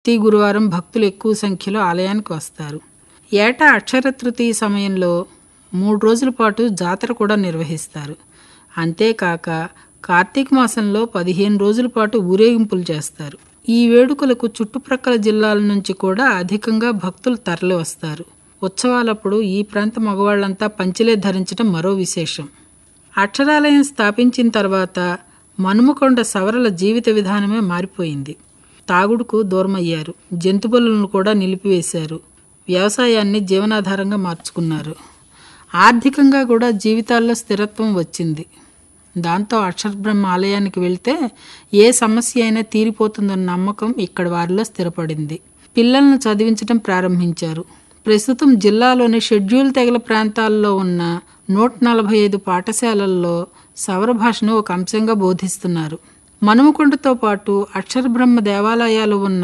ప్రతి గురువారం భక్తులు ఎక్కువ సంఖ్యలో ఆలయానికి వస్తారు ఏటా అక్షర తృతీయ సమయంలో మూడు రోజుల పాటు జాతర కూడా నిర్వహిస్తారు అంతేకాక కార్తీక మాసంలో పదిహేను రోజుల పాటు ఊరేగింపులు చేస్తారు ఈ వేడుకలకు చుట్టుప్రక్కల జిల్లాల నుంచి కూడా అధికంగా భక్తులు తరలి వస్తారు ఉత్సవాలప్పుడు ఈ ప్రాంత మగవాళ్లంతా పంచిలే ధరించడం మరో విశేషం అక్షరాలయం స్థాపించిన తర్వాత మనుమకొండ సవరల జీవిత విధానమే మారిపోయింది తాగుడుకు దూరమయ్యారు జంతుబలులను కూడా నిలిపివేశారు వ్యవసాయాన్ని జీవనాధారంగా మార్చుకున్నారు ఆర్థికంగా కూడా జీవితాల్లో స్థిరత్వం వచ్చింది దాంతో అక్షరబ్రహ్మ ఆలయానికి వెళ్తే ఏ సమస్య అయినా తీరిపోతుందన్న నమ్మకం ఇక్కడ వారిలో స్థిరపడింది పిల్లలను చదివించడం ప్రారంభించారు ప్రస్తుతం జిల్లాలోని షెడ్యూల్ తెగల ప్రాంతాల్లో ఉన్న నూట నలభై ఐదు పాఠశాలల్లో సవర భాషను ఒక అంశంగా బోధిస్తున్నారు మనుమకొండతో పాటు అక్షరబ్రహ్మ దేవాలయాలు ఉన్న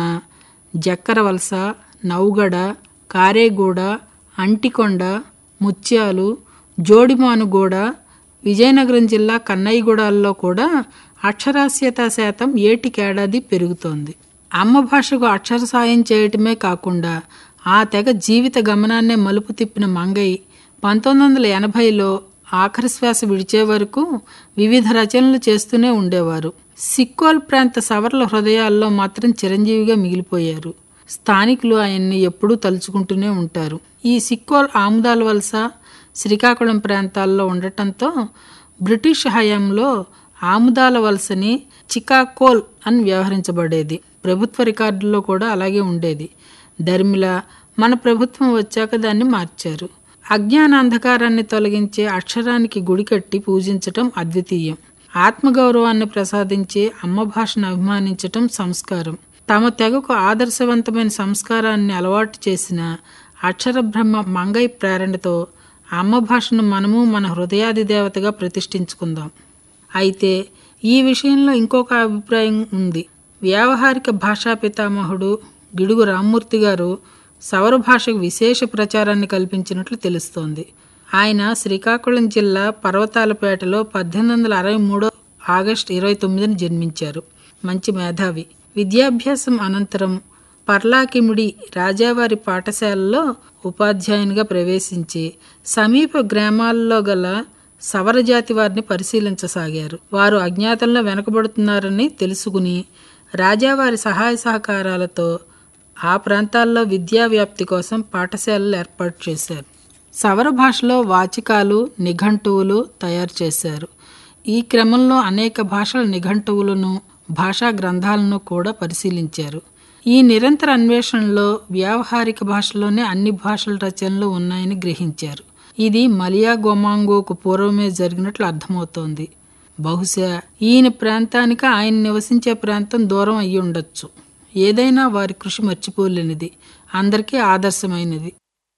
జక్కరవలస నౌగడ కారేగూడ అంటికొండ ముత్యాలు జోడిమానుగూడ విజయనగరం జిల్లా కన్నయ్యగూడల్లో కూడా అక్షరాస్యత శాతం ఏటికేడాది పెరుగుతోంది అమ్మ భాషకు అక్షర సాయం చేయటమే కాకుండా ఆ తెగ జీవిత గమనాన్నే మలుపు తిప్పిన మంగయ్య పంతొమ్మిది వందల ఎనభైలో ఆఖరి శ్వాస విడిచే వరకు వివిధ రచనలు చేస్తూనే ఉండేవారు సిక్కోల్ ప్రాంత సవర్ల హృదయాల్లో మాత్రం చిరంజీవిగా మిగిలిపోయారు స్థానికులు ఆయన్ని ఎప్పుడూ తలుచుకుంటూనే ఉంటారు ఈ సిక్కోల్ ఆముదాల వలస శ్రీకాకుళం ప్రాంతాల్లో ఉండటంతో బ్రిటిష్ హయాంలో ఆముదాల వలసని చికాకోల్ అని వ్యవహరించబడేది ప్రభుత్వ రికార్డుల్లో కూడా అలాగే ఉండేది ధర్మిల మన ప్రభుత్వం వచ్చాక దాన్ని మార్చారు అజ్ఞాన అంధకారాన్ని తొలగించే అక్షరానికి గుడి కట్టి పూజించటం అద్వితీయం ఆత్మగౌరవాన్ని ప్రసాదించే అమ్మ భాషను అభిమానించటం సంస్కారం తమ తెగకు ఆదర్శవంతమైన సంస్కారాన్ని అలవాటు చేసిన అక్షర బ్రహ్మ మంగై ప్రేరణతో అమ్మ భాషను మనము మన హృదయాది దేవతగా ప్రతిష్ఠించుకుందాం అయితే ఈ విషయంలో ఇంకొక అభిప్రాయం ఉంది వ్యావహారిక భాషా పితామహుడు గిడుగు రామ్మూర్తి గారు సవర భాషకు విశేష ప్రచారాన్ని కల్పించినట్లు తెలుస్తోంది ఆయన శ్రీకాకుళం జిల్లా పర్వతాలపేటలో పద్దెనిమిది వందల అరవై మూడో ఆగస్టు ఇరవై తొమ్మిదిన జన్మించారు మంచి మేధావి విద్యాభ్యాసం అనంతరం పర్లాకిమిడి రాజావారి పాఠశాలలో ఉపాధ్యాయునిగా ప్రవేశించి సమీప గ్రామాల్లో గల సవర జాతి వారిని పరిశీలించసాగారు వారు అజ్ఞాతంలో వెనకబడుతున్నారని తెలుసుకుని రాజావారి సహాయ సహకారాలతో ఆ ప్రాంతాల్లో విద్యా వ్యాప్తి కోసం పాఠశాలలు ఏర్పాటు చేశారు సవర భాషలో వాచికాలు నిఘంటువులు తయారు చేశారు ఈ క్రమంలో అనేక భాషల నిఘంటువులను భాషా గ్రంథాలను కూడా పరిశీలించారు ఈ నిరంతర అన్వేషణలో వ్యావహారిక భాషలోనే అన్ని భాషల రచనలు ఉన్నాయని గ్రహించారు ఇది మలియా గొమాంగోకు పూర్వమే జరిగినట్లు అర్థమవుతోంది బహుశా ఈయన ప్రాంతానికి ఆయన నివసించే ప్రాంతం దూరం అయి ఉండొచ్చు ఏదైనా వారి కృషి మర్చిపోలేనిది అందరికీ ఆదర్శమైనది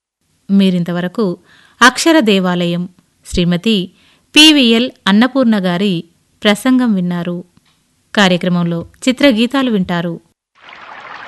మీరింతవరకు అక్షర దేవాలయం శ్రీమతి పివిఎల్ అన్నపూర్ణ గారి ప్రసంగం విన్నారు కార్యక్రమంలో చిత్రగీతాలు వింటారు